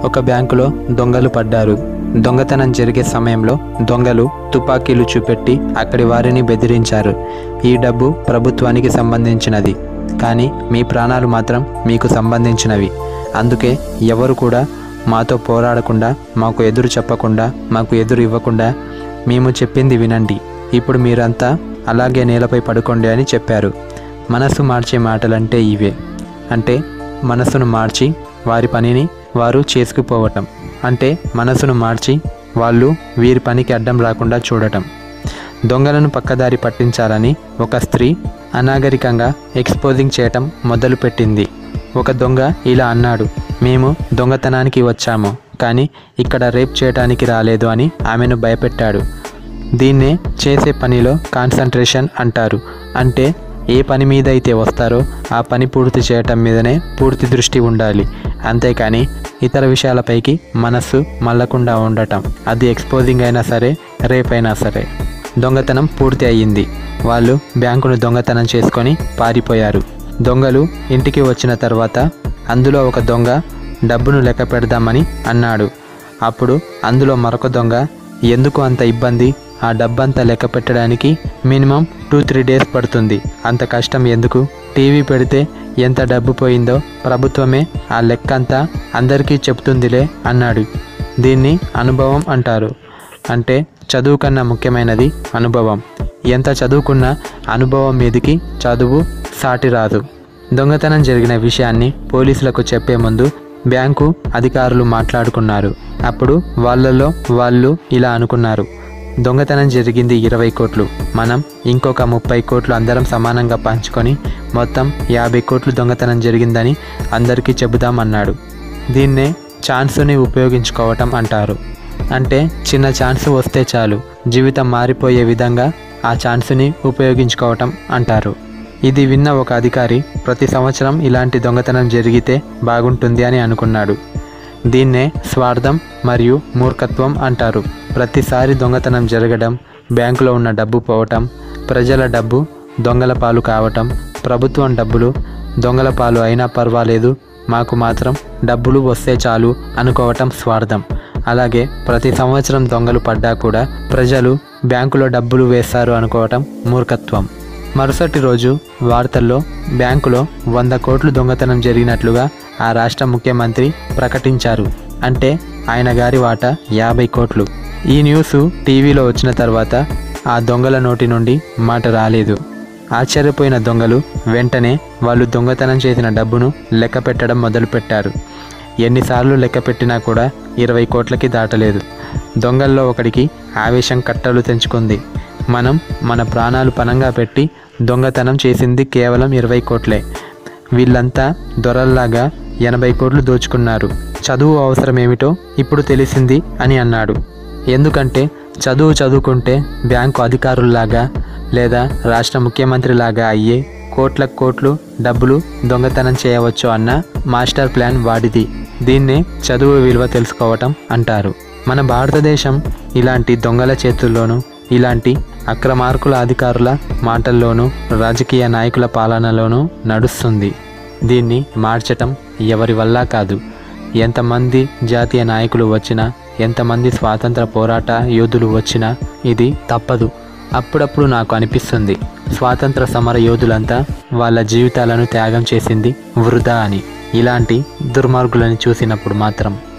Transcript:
ఒక బ్యాంకులో దొంగలు పడ్డారు దొంగతనం జరిగే సమయంలో దొంగలు తుపాకీలు చూపెట్టి అక్కడి వారిని బెదిరించారు ఈ డబ్బు ప్రభుత్వానికి సంబంధించినది కానీ మీ ప్రాణాలు మాత్రం మీకు సంబంధించినవి అందుకే ఎవరు కూడా మాతో పోరాడకుండా మాకు ఎదురు చెప్పకుండా మాకు ఎదురు ఇవ్వకుండా మేము చెప్పింది వినండి ఇప్పుడు మీరంతా అలాగే నేలపై పడుకోండి అని చెప్పారు మనసు మార్చే మాటలంటే ఇవే అంటే మనసును మార్చి వారి పనిని వారు చేసుకుపోవటం అంటే మనసును మార్చి వాళ్ళు వీరి పనికి అడ్డం రాకుండా చూడటం దొంగలను పక్కదారి పట్టించాలని ఒక స్త్రీ అనాగరికంగా ఎక్స్పోజింగ్ చేయటం మొదలుపెట్టింది ఒక దొంగ ఇలా అన్నాడు మేము దొంగతనానికి వచ్చాము కానీ ఇక్కడ రేప్ చేయటానికి రాలేదు అని ఆమెను భయపెట్టాడు దీన్నే చేసే పనిలో కాన్సన్ట్రేషన్ అంటారు అంటే ఏ పని మీద అయితే వస్తారో ఆ పని పూర్తి చేయటం మీదనే పూర్తి దృష్టి ఉండాలి అంతేకాని ఇతర విషయాలపైకి మనస్సు మళ్ళకుండా ఉండటం అది ఎక్స్పోజింగ్ అయినా సరే రేపైనా సరే దొంగతనం పూర్తి అయ్యింది వాళ్ళు బ్యాంకును దొంగతనం చేసుకొని పారిపోయారు దొంగలు ఇంటికి వచ్చిన తర్వాత అందులో ఒక దొంగ డబ్బును లెక్క పెడదామని అన్నాడు అప్పుడు అందులో మరొక దొంగ ఎందుకు అంత ఇబ్బంది ఆ డబ్బంతా లెక్క పెట్టడానికి మినిమం టూ త్రీ డేస్ పడుతుంది అంత కష్టం ఎందుకు టీవీ పెడితే ఎంత డబ్బు పోయిందో ప్రభుత్వమే ఆ లెక్క అంతా అందరికీ చెప్తుందిలే అన్నాడు దీన్ని అనుభవం అంటారు అంటే చదువు కన్నా ముఖ్యమైనది అనుభవం ఎంత చదువుకున్నా అనుభవం మీదికి చదువు సాటి రాదు దొంగతనం జరిగిన విషయాన్ని పోలీసులకు చెప్పే ముందు బ్యాంకు అధికారులు మాట్లాడుకున్నారు అప్పుడు వాళ్ళలో వాళ్ళు ఇలా అనుకున్నారు దొంగతనం జరిగింది ఇరవై కోట్లు మనం ఇంకొక ముప్పై కోట్లు అందరం సమానంగా పంచుకొని మొత్తం యాభై కోట్లు దొంగతనం జరిగిందని అందరికీ చెబుదామన్నాడు దీన్నే ఛాన్సుని ఉపయోగించుకోవటం అంటారు అంటే చిన్న ఛాన్స్ వస్తే చాలు జీవితం మారిపోయే విధంగా ఆ ఛాన్స్ని ఉపయోగించుకోవటం అంటారు ఇది విన్న ఒక అధికారి ప్రతి సంవత్సరం ఇలాంటి దొంగతనం జరిగితే బాగుంటుంది అని అనుకున్నాడు దీన్నే స్వార్థం మరియు మూర్ఖత్వం అంటారు ప్రతిసారి దొంగతనం జరగడం బ్యాంకులో ఉన్న డబ్బు పోవటం ప్రజల డబ్బు దొంగల పాలు కావటం ప్రభుత్వం డబ్బులు దొంగల పాలు అయినా పర్వాలేదు మాకు మాత్రం డబ్బులు వస్తే చాలు అనుకోవటం స్వార్థం అలాగే ప్రతి సంవత్సరం దొంగలు పడ్డా కూడా ప్రజలు బ్యాంకులో డబ్బులు వేస్తారు అనుకోవటం మూర్ఖత్వం మరుసటి రోజు వార్తల్లో బ్యాంకులో వంద కోట్లు దొంగతనం జరిగినట్లుగా ఆ రాష్ట్ర ముఖ్యమంత్రి ప్రకటించారు అంటే ఆయన గారి వాటా యాభై కోట్లు ఈ న్యూస్ టీవీలో వచ్చిన తర్వాత ఆ దొంగల నోటి నుండి మాట రాలేదు ఆశ్చర్యపోయిన దొంగలు వెంటనే వాళ్ళు దొంగతనం చేసిన డబ్బును లెక్క పెట్టడం మొదలుపెట్టారు ఎన్నిసార్లు లెక్క పెట్టినా కూడా ఇరవై కోట్లకి దాటలేదు దొంగల్లో ఒకడికి ఆవేశం కట్టలు తెంచుకుంది మనం మన ప్రాణాలు పనంగా పెట్టి దొంగతనం చేసింది కేవలం ఇరవై కోట్లే వీళ్ళంతా దొరల్లాగా ఎనభై కోట్లు దోచుకున్నారు చదువు అవసరమేమిటో ఇప్పుడు తెలిసింది అని అన్నాడు ఎందుకంటే చదువు చదువుకుంటే బ్యాంకు అధికారుల్లాగా లేదా రాష్ట్ర ముఖ్యమంత్రిలాగా అయ్యే కోట్ల కోట్లు డబ్బులు దొంగతనం చేయవచ్చు అన్న మాస్టర్ ప్లాన్ వాడిది దీన్నే చదువు విలువ తెలుసుకోవటం అంటారు మన భారతదేశం ఇలాంటి దొంగల చేతుల్లోనూ ఇలాంటి అక్రమార్కుల అధికారుల మాటల్లోనూ రాజకీయ నాయకుల పాలనలోనూ నడుస్తుంది దీన్ని మార్చటం ఎవరి వల్ల కాదు ఎంతమంది జాతీయ నాయకులు వచ్చినా ఎంతమంది స్వాతంత్ర పోరాట యోధులు వచ్చినా ఇది తప్పదు అప్పుడప్పుడు నాకు అనిపిస్తుంది స్వాతంత్ర సమర యోధులంతా వాళ్ళ జీవితాలను త్యాగం చేసింది వృధా అని ఇలాంటి దుర్మార్గులను చూసినప్పుడు మాత్రం